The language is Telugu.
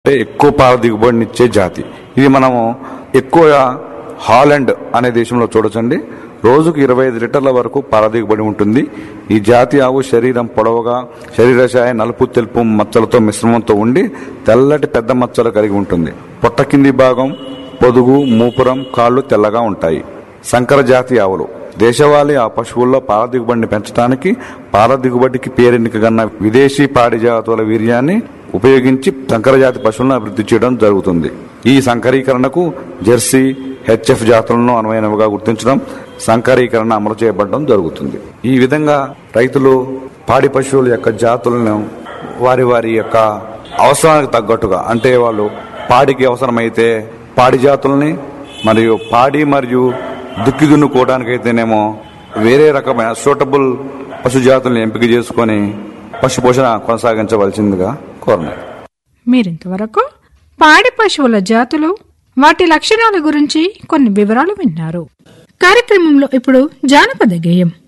అంటే ఎక్కువ పాల దిగుబడినిచ్చే జాతి ఇది మనము ఎక్కువ హాలండ్ అనే దేశంలో చూడొచ్చండి రోజుకు ఇరవై ఐదు లీటర్ల వరకు పాల దిగుబడి ఉంటుంది ఈ జాతి ఆవు శరీరం పొడవుగా శరీరశాయ నలుపు తెలుపు మచ్చలతో మిశ్రమంతో ఉండి తెల్లటి పెద్ద మచ్చలు కలిగి ఉంటుంది పొట్ట కింది భాగం పొదుగు మూపురం కాళ్ళు తెల్లగా ఉంటాయి సంకర జాతి ఆవులు దేశవాళీ ఆ పశువుల్లో పాల దిగుబడిని పెంచడానికి పాల దిగుబడికి పేరెన్నికగన్న విదేశీ పాడి జాతుల వీర్యాన్ని ఉపయోగించి సంకర జాతి పశువులను అభివృద్ధి చేయడం జరుగుతుంది ఈ సంకరీకరణకు జెర్సీ హెచ్ఎఫ్ జాతులను అనువైనవిగా గుర్తించడం సంకరీకరణ అమలు చేయబడడం జరుగుతుంది ఈ విధంగా రైతులు పాడి పశువుల యొక్క జాతులను వారి వారి యొక్క అవసరానికి తగ్గట్టుగా అంటే వాళ్ళు పాడికి అవసరమైతే పాడి జాతుల్ని మరియు పాడి మరియు దుక్కి దున్నుకోవడానికైతేనేమో వేరే రకమైన సూటబుల్ పశు జాతులను ఎంపిక చేసుకొని పశు పోషణ కొనసాగించవలసిందిగా కోరినారు మీరింతవరకు పాడి పశువుల జాతులు వాటి లక్షణాల గురించి కొన్ని వివరాలు విన్నారు కార్యక్రమంలో ఇప్పుడు జానపద గేయం